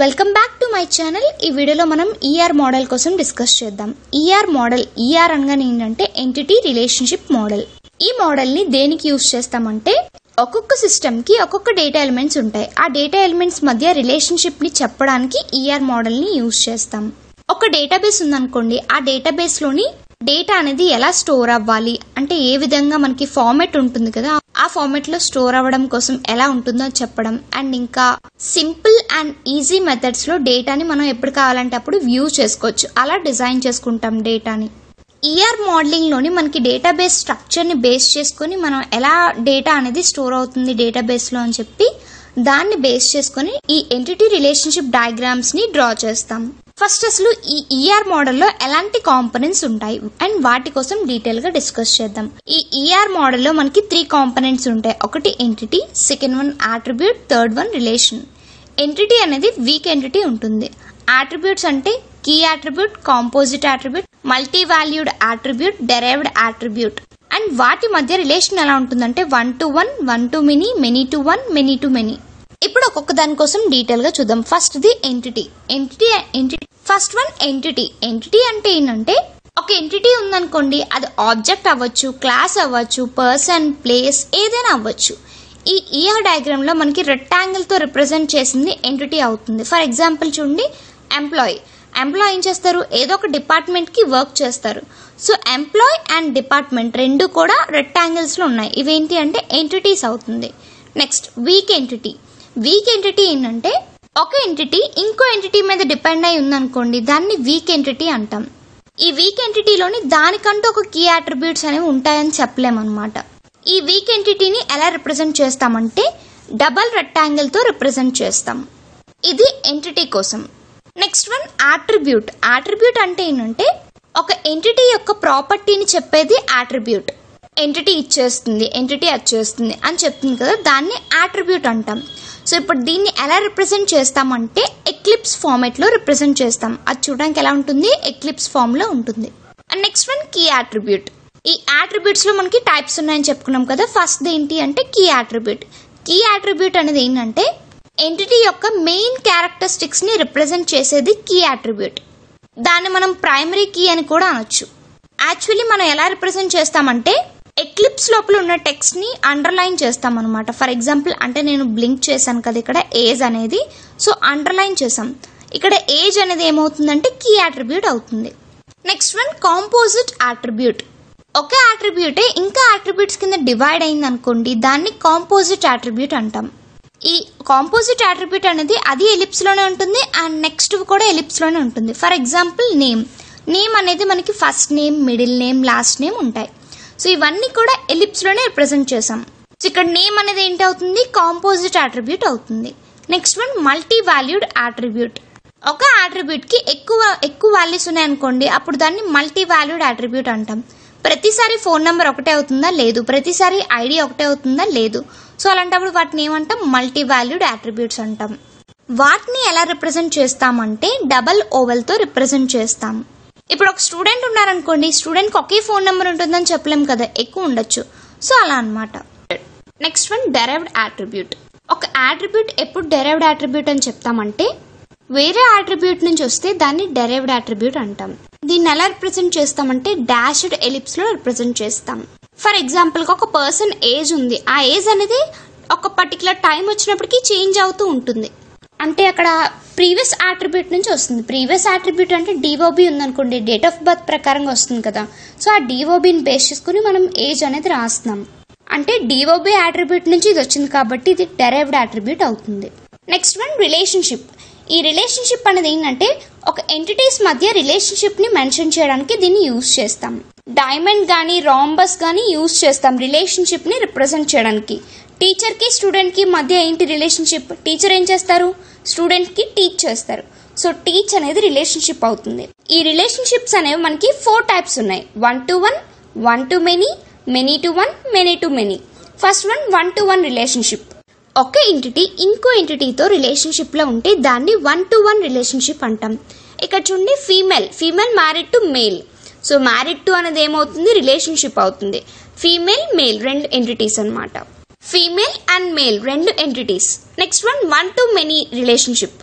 welcome back to my channel ఈ వీడియోలో మనం ఈఆర్ మోడల్ కోసం డిస్కస్ చేద్దాం ఈఆర్ మోడల్ ఈఆర్ అనగానే ఏంటంటే ఎంటిటీ రిలేషన్షిప్ మోడల్ ఈ మోడల్ ని దేనికి యూజ్ చేస్తామంటే ఒక్కొక్క సిస్టమ్ కి ఒక్కొక్క డేటా ఎలిమెంట్స్ ఉంటాయి ఆ డేటా ఎలిమెంట్స్ మధ్య రిలేషన్షిప్ ని చెప్పడానికి ఈఆర్ మోడల్ ని యూజ్ చేస్తాం ఒక డేటాబేస్ ఉందనుకోండి ఆ డేటాబేస్ లోని డేటా అనేది ఎలా స్టోర్ అవ్వాలి అంటే ఏ విధంగా మనకి ఫార్మాట్ ఉంటుంది కదా ఆ ఫార్మాట్ లో స్టోర్ అవ్వడం కోసం ఎలా ఉంటుందో చెప్పడం అండ్ ఇంకా సింపుల్ అండ్ ఈజీ మెథడ్స్ లో డేటాని మనం ఎప్పుడు కావాలంటే అప్పుడు వ్యూ చేసుకోవచ్చు అలా డిజైన్ చేసుకుంటాం డేటాని ఈఆర్ మోడలింగ్ లోని మనకి డేటాబేస్ స్ట్రక్చర్ ని బేస్ చేసుకొని మనం ఎలా డేటా అనేది స్టోర్ అవుతుంది డేటాబేస్ లో అని చెప్పి దాన్ని బేస్ చేసుకొని ఈ ఎంటిటీ రిలేషన్షిప్ డయాగ్రామ్స్ ని డ్రా చేస్తాం ఫస్ట్ అసలు ఈ ఈఆర్ మోడల్లో ఎలాంటి కాంపనెంట్స్ ఉంటాయి అండ్ వాటి కోసం డీటెయిల్ గా డిస్కస్ చేద్దాం ఈ ఈఆర్ మోడల్లో మనకి త్రీ కాంపనెంట్స్ ఉంటాయి ఒకటి entity second one attribute third one relation entity అనేది వీక్ ఎంటిటీ ఉంటుంది ఆట్రిబ్యూట్స్ అంటే key attribute composite attribute multi valued attribute derived attribute and వాటి మధ్య రిలేషన్ ఎలా ఉంటుందంటే one to one one to many many to one many to many ఇప్పుడు ఒక్కొక్క దాని కోసం డీటెయిల్ గా చూద్దాం first the entity entity entity first one entity entity అంటే ఏంటంటే ఒక ఎంటిటీ ఉందనుకోండి అది ఆబ్జెక్ట్ అవ్వచ్చు క్లాస్ అవ్వచ్చు పర్సన్ ప్లేస్ ఏదైనా అవ్వచ్చు ఈ ఈఆర్ డయాగ్రామ్ లో మనకి రెక్టాంగిల్ తో రిప్రజెంట్ చేసింది ఎంటిటీ అవుతుంది ఫర్ ఎగ్జాంపుల్ చూడండి ఎంప్లాయ్ ఎంప్లాయ్ ఏం చేస్తారు ఏదో ఒక డిపార్ట్మెంట్ కి వర్క్ చేస్తారు సో ఎంప్లాయ్ అండ్ డిపార్ట్మెంట్ రెండు కూడా రెక్టాంగిల్స్ లో ఉన్నాయి ఇవేంటి అంటే ఎంటిటీస్ అవుతుంది next weak entity weak entity ఏంటంటే ఒక ఎంటిటీ ఇంకో ఎంటిటీ మీద డిపెండ్ అయి ఉందనుకోండి దాన్ని వీక్ ఎంటిటీ అంటాం ఈ వీక్ ఎంటిటీలోని దానికంటూ ఒక కీ అట్రిబ్యూట్స్ అనేవి ఉంటాయని చెప్పలేమన్నమాట ఈ వీక్ ఎంటిటీని ఎలా రిప్రజెంట్ చేస్తామంటే డబల్ రెక్టాంగిల్ తో రిప్రజెంట్ చేస్తాం ఇది ఎంటిటీ కోసం నెక్స్ట్ వన్ ఆట్రిబ్యూట్ ఆట్రిబ్యూట్ అంటే ఏంటంటే ఒక ఎంటిటీ యొక్క ప్రాపర్టీని చెప్పేది ఆట్రిబ్యూట్ ఎంటిటీ ఇచ్చేస్తుంది ఎంటిటీ వచ్చేస్తుంది అని చెప్తుంది కదా దాన్ని ఆట్రిబ్యూట్ అంటాం సో ఇప్పుడు దీన్ని ఎలా రిప్రజెంట్ చేస్తామంటే ఎక్లిప్స్ ఫార్మేట్ లో రిప్రజెంట్ చేస్తాం అది చూడడానికి ఎలా ఉంటుంది ఎక్లిప్స్ ఫామ్ లో ఉంటుంది and next one key attribute ఈ ఆట్రిబ్యూట్స్ లో మనకి టైప్స్ ఉన్నాయని చెప్పుకున్నాం కదా ఫస్ట్ ఏంటి అంటే కీ ఆట్రిబ్యూట్ కీ ఆట్రిబ్యూట్ అనేది ఏంటంటే ఎంటిటీ యొక్క మెయిన్ క్యారెక్టరిస్టిక్స్ ని రిప్రజెంట్ చేసేది కీ ఆట్రిబ్యూట్ దాన్ని మనం ప్రైమరీ కీ అని కూడా అనొచ్చు యాక్చువల్లీ మనం ఎలా రిప్రజెంట్ చేస్తామంటే ఎక్లిప్స్ లోపల ఉన్న టెక్స్ట్ ని అండర్లైన్ చేస్తాం అనమాట ఫర్ ఎగ్జాంపుల్ అంటే నేను బ్లింక్ చేశాను కదా ఇక్కడ ఏజ్ అనేది సో అండర్లైన్ చేసాం ఇక్కడ ఏజ్ అనేది ఏమవుతుందంటే కీ ఆట్రిబ్యూట్ అవుతుంది నెక్స్ట్ వన్ కాంపోజిట్ ఆట్రిబ్యూట్ ఒక ఆట్రిబ్యూటే ఇంకా ఆట్రిబ్యూట్స్ కింద డివైడ్ అయింది అనుకోండి దాన్ని కాంపోజిట్ ఆట్రిబ్యూట్ అంటాం ఈ కాంపోజిట్ ఆట్రిబ్యూట్ అనేది అది ఎలిప్స్ లోనే ఉంటుంది అండ్ నెక్స్ట్ కూడా ఎలిప్స్ లోనే ఉంటుంది ఫర్ ఎగ్జాంపుల్ నేమ్ నేమ్ అనేది మనకి first name middle name last name ఉంటాయి సో ఇవన్నీ కూడా ఎలిప్స్ లోనే రిప్రజెంట్ చేసాం సో ఇక్కడ నేమ్ అనేది ఏంటి అవుతుంది కాంపోజిట్ ఆట్రిబ్యూట్ అవుతుంది next one multi valued attribute ఒక ఆట్రిబ్యూట్ కి ఎక్కువ ఎక్కువ వాల్యూస్ ఉన్నాయనుకోండి అప్పుడు దాన్ని మల్టీ వాల్యూడ్ ఆట్రిబ్యూట్ అంటాం ప్రతిసారి ఫోన్ నెంబర్ ఒకటే అవుతుందా లేదు ప్రతిసారి ఐడి ఒకటే అవుతుందా లేదు సో అలాంటప్పుడు వాటిని ఏమంటాం మల్టీ వాల్యూడ్ ఆట్రిబ్యూట్స్ అంటాం వాటిని ఎలా రిప్రజెంట్ చేస్తామంటే డబల్ ఓవెల్ తో రిప్రజెంట్ చేస్తాం ఇప్పుడు ఒక స్టూడెంట్ ఉన్నారనుకోండి స్టూడెంట్ కి ఒకే ఫోన్ నెంబర్ ఉంటుందని చెప్పలేం కదా ఎక్కువ ఉండొచ్చు సో అలా అన్నమాట నెక్స్ట్ వన్ డెరైవ్డ్ ఆట్రిబ్యూట్ ఒక ఆట్రిబ్యూట్ ఎప్పుడు డెరైవ్డ్ ఆట్రిబ్యూట్ అని చెప్తామంటే వేరే ఆట్రిబ్యూట్ నుంచి వస్తే దాన్ని డెరైవ్డ్ ఆట్రిబ్యూట్ అంటాం దీన్ని ఎలా రిప్రజెంట్ చేస్తామంటే డాష్డ్ ఎలిప్స్ లో రిప్రజెంట్ చేస్తాం ఫర్ ఎగ్జాంపుల్ ఒక పర్సన్ ఏజ్ ఉంది ఆ ఏజ్ అనేది ఒక పర్టికులర్ టైం వచ్చినప్పటికీ చేంజ్ అవుతూ ఉంటుంది అంటే అక్కడ ప్రీవియస్ ఆట్రిబ్యూట్ నుంచి వస్తుంది ప్రీవియస్ ఆట్రిబ్యూట్ అంటే డిఓబి ఉందనుకోండి డేట్ ఆఫ్ బర్త్ ప్రకారంగా వస్తుంది కదా సో ఆ డిఓబిని బేస్ చేసుకుని మనం ఏజ్ అనేది రాస్తున్నాం అంటే డిఓబి ఆట్రిబ్యూట్ నుంచి ఇది వచ్చింది కాబట్టి ఇది డెరైవ్డ్ ఆట్రిబ్యూట్ అవుతుంది నెక్స్ట్ వన్ రిలేషన్షిప్ ఈ రిలేషన్షిప్ అనేది ఏంటంటే ఒక ఎంటిటీస్ మధ్య రిలేషన్షిప్ ని మెన్షన్ చేయడానికి దీన్ని యూజ్ చేస్తాం డైమండ్ గానీ రాంబస్ గానీ యూజ్ చేస్తాం రిలేషన్షిప్ ని రిప్రజెంట్ చేయడానికి టీచర్ కి స్టూడెంట్ కి మధ్య ఏంటి రిలేషన్షిప్ టీచర్ ఏం చేస్తారు స్టూడెంట్ కి టీచ్ చేస్తారు సో టీచ్ అనేది రిలేషన్షిప్ అవుతుంది ఈ రిలేషన్షిప్స్ అనేవి మనకి ఫోర్ టైప్స్ ఉన్నాయి one to one one to many many to one many to many first one one to one relationship ఒక ఎంటిటీ ఇంకో ఎంటిటీతో రిలేషన్షిప్ లో ఉంటే దాన్ని వన్ టు వన్ రిలేషన్షిప్ అంటాం ఇక్కడ చూడండి female female married to male so married to అనేది ఏమవుతుంది రిలేషన్షిప్ అవుతుంది ఫీమేల్ మేల్ రెండు ఎంటిటీస్ అన్నమాట ఫీమేల్ అండ్ మేల్ రెండు entities next one one to many relationship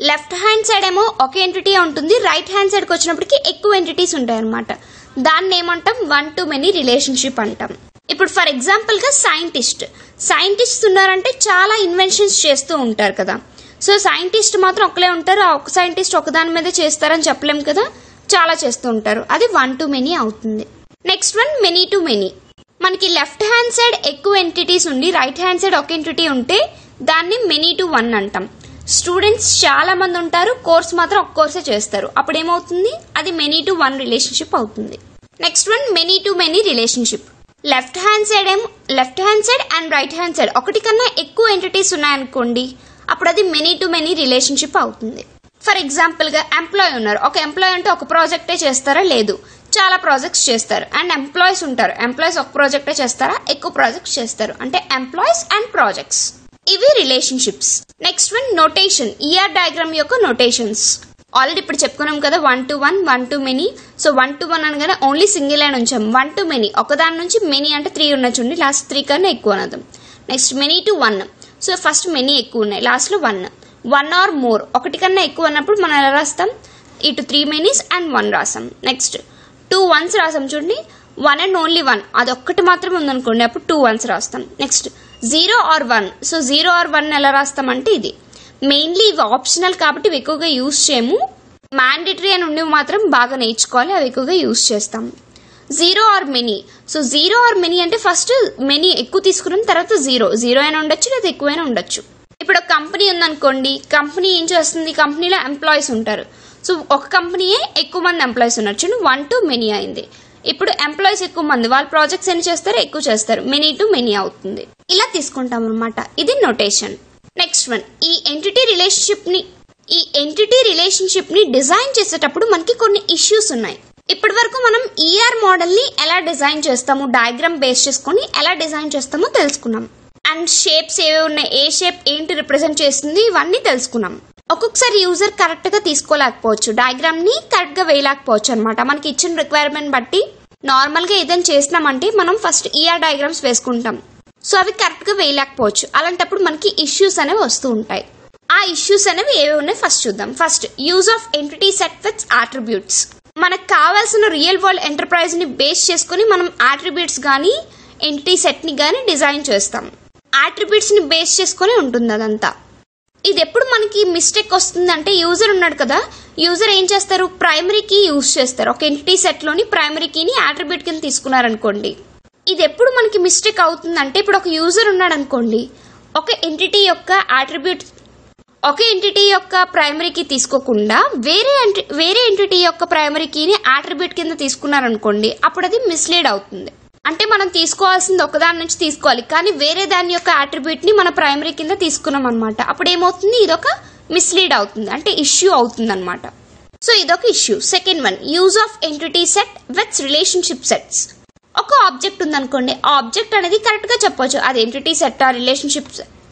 left hand side ఏమో ఒక ఎంటిటీ ఉంటుంది రైట్ హ్యాండ్ సైడ్కి వచ్చినప్పటికి ఎక్కువ ఎంటిటీస్ ఉంటాయి అనమాట దాన్ని ఏమంటాం వన్ టు మెనీ రిలేషన్షిప్ అంటాం ఇప్పుడు ఫర్ ఎగ్జాంపుల్ గా సైంటిస్ట్ సైంటిస్ట్ ఉన్నారంటే చాలా ఇన్వెన్షన్స్ చేస్తూ ఉంటారు కదా సో సైంటిస్ట్ మాత్రం ఒకలే ఉంటారు ఆ ఒక సైంటిస్ట్ ఒకదాని మీద చేస్తారని చెప్పలేం కదా చాలా చేస్తూ ఉంటారు అది వన్ టు మెనీ అవుతుంది next one many to many మనకి లెఫ్ట్ హ్యాండ్ సైడ్ ఎక్కువ ఎంటిటీస్ ఉండి రైట్ హ్యాండ్ సైడ్ ఒక ఎంటిటీ ఉంటే దాన్ని మెనీ టు వన్ అంటాం స్టూడెంట్స్ చాలా మంది ఉంటారు కోర్స్ మాత్రం ఒక కోర్సే చేస్తారు అప్పుడు ఏమవుతుంది అది మెనీ టు వన్ రిలేషన్షిప్ అవుతుంది next one many to many relationship left hand side ఏమో left hand side and right hand side ఒకటి కన్నా ఎక్కువ ఎంటిటీస్ ఉన్నాయనుకోండి అప్పుడు అది మెనీ టు మెనీ రిలేషన్షిప్ అవుతుంది ఫర్ ఎగ్జాంపుల్ గా ఎంప్లాయ్ ఉన్నారు ఒక ఎంప్లాయ్ అంటే ఒక ప్రాజెక్టే చేస్తారా లేదు చాలా ప్రాజెక్ట్స్ చేస్తారు అండ్ ఎంప్లాయీస్ ఉంటారు ఎంప్లాయీస్ ఒక ప్రాజెక్టే చేస్తారా ఎక్కువ ప్రాజెక్ట్స్ చేస్తారు అంటే ఎంప్లాయీస్ అండ్ ప్రాజెక్ట్స్ ఇవి relationships next one notation ER diagram యొక్క నోటేషన్స్ ఆల్రెడీ ఇప్పుడు చెప్పుకున్నాం కదా one to one one to many so one to one అనగానే ఓన్లీ సింగిల్ లైన్ ఉంచాం వన్ టు మెనీ ఒకదాని నుంచి మెనీ అంటే త్రీ ఉన్న చూడండి లాస్ట్ త్రీ కన్నా ఎక్కువ అనదు next many to one so first many ఎక్కువ ఉన్నాయి లాస్ట్లో వన్ వన్ ఆర్ మోర్ ఒకటి కన్నా ఎక్కువ అన్నప్పుడు మనం ఎలా రాస్తాం ఇటు త్రీ మెనీస్ అండ్ వన్ రాసాం నెక్స్ట్ టూ వన్స్ రాసాం చూడండి వన్ అండ్ ఓన్లీ వన్ అది ఒక్కటి మాత్రమే ఉందనుకోండి అప్పుడు టూ వన్స్ రాస్తాం next zero or one so zero or one ఎలా రాస్తామంటే ఇది మెయిన్లీ ఇవి ఆప్షనల్ కాబట్టి ఇవి ఎక్కువగా యూస్ చేయము మ్యాండేటరీ అని ఉండేవి మాత్రం బాగా నేర్చుకోవాలి అవి ఎక్కువగా యూస్ చేస్తాం zero or many so zero or many అంటే ఫస్ట్ మెనీ ఎక్కువ తీసుకున్నాం తర్వాత జీరో జీరో అయినా ఉండొచ్చు లేదా ఎక్కువైనా ఉండొచ్చు ఇప్పుడు ఒక కంపెనీ ఉందనుకోండి కంపెనీ ఏం చేస్తుంది కంపెనీలో ఎంప్లాయీస్ ఉంటారు సో ఒక కంపెనీయే ఎక్కువ మంది ఎంప్లాయీస్ ఉన్నారు చూడండి వన్ టు మెనీ అయింది ఇప్పుడు ఎంప్లాయీస్ ఎక్కువ మంది వాళ్ళ ప్రాజెక్ట్స్ ఎన్ని చేస్తారు ఎక్కువ చేస్తారు మెనీ టు మెనీ అవుతుంది ఇలా తీసుకుంటాం అనమాట ఇది నొటేషన్ నెక్స్ట్ వన్ ఈ ఎంటిటీ రిలేషన్షిప్ ని ఈ ఎంటిటీ రిలేషన్షిప్ ని డిజైన్ చేసేటప్పుడు మనకి కొన్ని ఇష్యూస్ ఉన్నాయి ఇప్పటి వరకు మనం ఈఆర్ మోడల్ ని ఎలా డిజైన్ చేస్తాము డయాగ్రామ్ బేస్ చేసుకొని ఎలా డిజైన్ చేస్తామో తెలుసుకున్నాం అండ్ షేప్స్ ఏవి ఉన్నాయి ఏ షేప్ ఏంటి రిప్రజెంట్ చేస్తుంది ఇవన్నీ తెలుసుకున్నాం ఒక్కొక్కసారి యూజర్ కరెక్ట్ గా తీసుకోలేకపోవచ్చు డయాగ్రామ్ ని కరెక్ట్ గా వేయలేకపోవచ్చు అనమాట మనకి ఇచ్చిన రిక్వైర్మెంట్ బట్టి నార్మల్ గా ఏదైనా చేసినామంటే మనం ఫస్ట్ ఈఆర్ డయాగ్రామ్స్ వేసుకుంటాం సో అవి కరెక్ట్ గా వేయలేకపోవచ్చు అలాంటప్పుడు మనకి ఇష్యూస్ అనేవి వస్తూ ఉంటాయి ఆ ఇష్యూస్ అనేవి ఏవి ఉన్నాయి ఫస్ట్ చూద్దాం first use of entity set with attributes మనకు కావాల్సిన రియల్ వరల్డ్ ఎంటర్ప్రైజ్ ని బేస్ చేసుకుని మనం ఆట్రిబ్యూట్స్ కానీ ఎంటిటీ సెట్ ని కానీ డిజైన్ చేస్తాం ఆట్రిబ్యూట్స్ ని బేస్ చేసుకుని ఉంటుంది అదంతా ఇది ఎప్పుడు మనకి మిస్టేక్ వస్తుందంటే యూజర్ ఉన్నాడు కదా యూజర్ ఏం చేస్తారు ప్రైమరీ కీ యూజ్ చేస్తారు ఒక ఎంటిటీ సెట్ లోని ప్రైమరీ కీని ఆట్రిబ్యూట్ కింద తీసుకున్నారనుకోండి ఇది ఎప్పుడు మనకి మిస్టేక్ అవుతుందంటే ఇప్పుడు ఒక యూజర్ ఉన్నాడు అనుకోండి ఒక ఎంటిటీ యొక్క ఆట్రిబ్యూట్ ఒక ఎంటిటీ యొక్క ప్రైమరీ కీ తీసుకోకుండా వేరే ఎంటి- వేరే ఎంటిటీ యొక్క ప్రైమరీ కీని ఆట్రిబ్యూట్ కింద తీసుకున్నారనుకోండి అప్పుడు అది మిస్లీడ్ అవుతుంది అంటే మనం తీసుకోవాల్సింది ఒకదాని నుంచి తీసుకోవాలి కానీ వేరే దాని యొక్క ఆట్రిబ్యూట్ ని మన ప్రైమరీ కింద తీసుకున్నాం అనమాట అప్పుడు ఏమవుతుంది ఇదొక మిస్లీడ్ అవుతుంది అంటే ఇష్యూ అవుతుంది అనమాట సో ఇదొక issue second one use of entity set with relationship sets ఒక ఆబ్జెక్ట్ ఉందనుకోండి ఆ ఆబ్జెక్ట్ అనేది కరెక్ట్ గా చెప్పొచ్చు అది ఎంటిటీ సెట్ రిలేషన్షిప్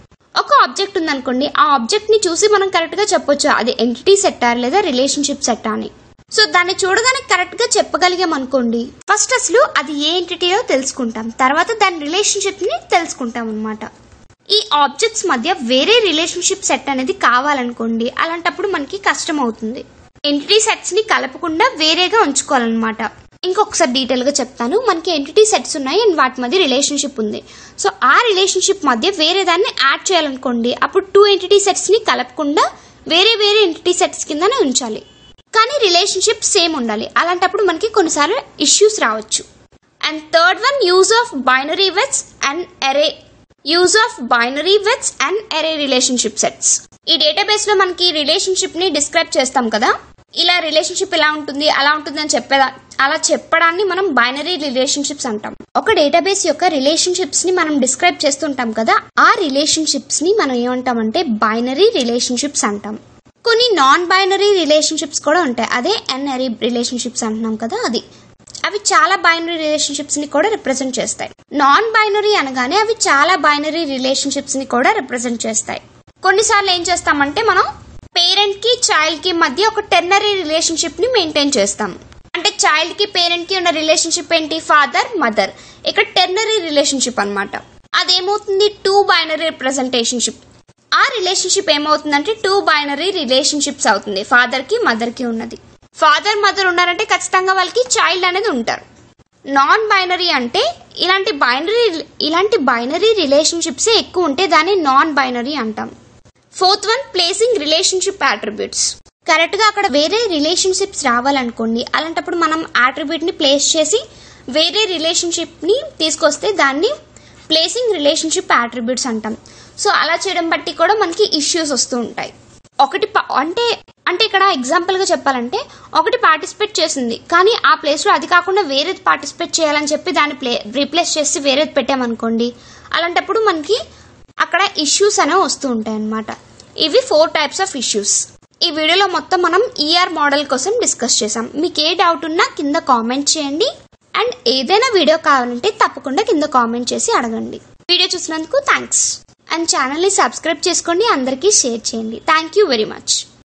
ఒక ఆబ్జెక్ట్ ఉందనుకోండి ఆ ఆబ్జెక్ట్ ని చూసి మనం కరెక్ట్ గా చెప్పొచ్చు అది ఎంటిటీ సెట్టార్ లేదా రిలేషన్షిప్ సెట్ అని సో దాన్ని చూడగానే కరెక్ట్ గా చెప్పగలిగాం అనుకోండి ఫస్ట్ అసలు అది ఏ ఎంటిటీయో తెలుసుకుంటాం తర్వాత దాని రిలేషన్షిప్ ని తెలుసుకుంటాం అనమాట ఈ ఆబ్జెక్ట్స్ మధ్య వేరే రిలేషన్షిప్ సెట్ అనేది కావాలనుకోండి అలాంటప్పుడు మనకి కష్టం అవుతుంది ఎంటిటీ సెట్స్ ని కలపకుండా వేరేగా ఉంచుకోవాలన్నమాట ఇంకొకసారి డీటెయిల్ గా చెప్తాను మనకి ఎంటిటీ సెట్స్ ఉన్నాయి అండ్ వాటి మధ్య రిలేషన్షిప్ ఉంది సో ఆ రిలేషన్షిప్ మధ్య వేరే దాన్ని యాడ్ చేయాలనుకోండి అప్పుడు టూ ఎంటిటీ సెట్స్ ని కలపకుండా వేరే వేరే ఎంటిటీ సెట్స్ కిందనే ఉంచాలి కానీ రిలేషన్షిప్ సేమ్ ఉండాలి అలాంటప్పుడు మనకి కొన్నిసార్లు ఇష్యూస్ రావచ్చు and third one use of binary vets and array use of binary vets and array relationship sets ఈ డేటాబేస్ లో మనకి రిలేషన్షిప్ ని డిస్క్రైబ్ చేస్తాం కదా ఇలా రిలేషన్షిప్ ఇలా ఉంటుంది అలా ఉంటుంది అని చెప్పేదా అలా చెప్పడాన్ని మనం బైనరీ రిలేషన్షిప్స్ అంటాం ఒక డేటాబేస్ యొక్క రిలేషన్షిప్స్ ని మనం డిస్క్రైబ్ చేస్తుంటాం కదా ఆ రిలేషన్షిప్స్ ని మనం ఏమంటామంటే బైనరీ రిలేషన్షిప్స్ అంటాం కొన్ని నాన్ బైనరీ రిలేషన్షిప్స్ కూడా ఉంటాయి అదే ఎన్ఆర్ఈ రిలేషన్షిప్స్ అంటున్నాం కదా అది అవి చాలా బైనరీ రిలేషన్షిప్స్ ని కూడా రిప్రజెంట్ చేస్తాయి నాన్ బైనరీ అనగానే అవి చాలా బైనరీ రిలేషన్షిప్స్ ని కూడా రిప్రజెంట్ చేస్తాయి కొన్నిసార్లు ఏం చేస్తామంటే మనం పేరెంట్ కి చైల్డ్ కి మధ్య ఒక టెర్నరీ రిలేషన్షిప్ ని మెయింటైన్ చేస్తాం అంటే చైల్డ్ కి పేరెంట్ కి ఉన్న రిలేషన్షిప్ ఏంటి ఫాదర్ మదర్ ఇక్కడ టెర్నరీ రిలేషన్షిప్ అన్నమాట అదేమవుతుంది టూ బైనరీ రిప్రజెంటేషన్షిప్ ఆ రిలేషన్షిప్ ఏమవుతుందంటే టూ బైనరీ రిలేషన్షిప్స్ అవుతుంది ఫాదర్ కి మదర్ కి ఉన్నది ఫాదర్ మదర్ ఉన్నారంటే ఖచ్చితంగా వాళ్ళకి చైల్డ్ అనేది ఉంటారు నాన్ బైనరీ అంటే ఇలాంటి బైనరీ ఇలాంటి బైనరీ రిలేషన్షిప్సే ఎక్కువ ఉంటే దాన్ని నాన్ బైనరీ అంటాం fourth one placing relationship attributes correct గా అక్కడ వేరే రిలేషన్షిప్స్ రావాలనుకోండి అలాంటప్పుడు మనం అట్రిబ్యూట్ ని ప్లేస్ చేసి వేరే రిలేషన్షిప్ ని తీసుకొస్తే దాన్ని ప్లేసింగ్ రిలేషన్షిప్ అట్రిబ్యూట్స్ అంటాం సో అలా చేయడం బట్టి కూడా మనకి ఇష్యూస్ వస్తూ ఉంటాయి ఒకటి ప- అంటే అంటే ఇక్కడ ఎగ్జాంపుల్ గా చెప్పాలంటే ఒకటి పార్టిసిపేట్ చేసింది కానీ ఆ ప్లేస్ లో అది కాకుండా వేరేది పార్టిసిపేట్ చేయాలని చెప్పి దాన్ని ప్లే రీప్లేస్ చేసి వేరేది పెట్టామనుకోండి అలాంటప్పుడు మనకి అక్కడ ఇష్యూస్ అనేవి వస్తూ ఉంటాయి అన్నమాట ఇవి ఫోర్ టైప్స్ ఆఫ్ ఇష్యూస్ ఈ వీడియోలో మొత్తం మనం ఈఆర్ మోడల్ కోసం డిస్కస్ చేసాం మీకు ఏ డౌట్ ఉన్నా కింద కామెంట్ చేయండి అండ్ ఏదైనా వీడియో కావాలంటే తప్పకుండా కింద కామెంట్ చేసి అడగండి వీడియో చూసినందుకు థ్యాంక్స్ అండ్ ఛానల్ని సబ్స్క్రైబ్ చేసుకోండి అందరికీ షేర్ చేయండి థ్యాంక్ యూ వెరీ మచ్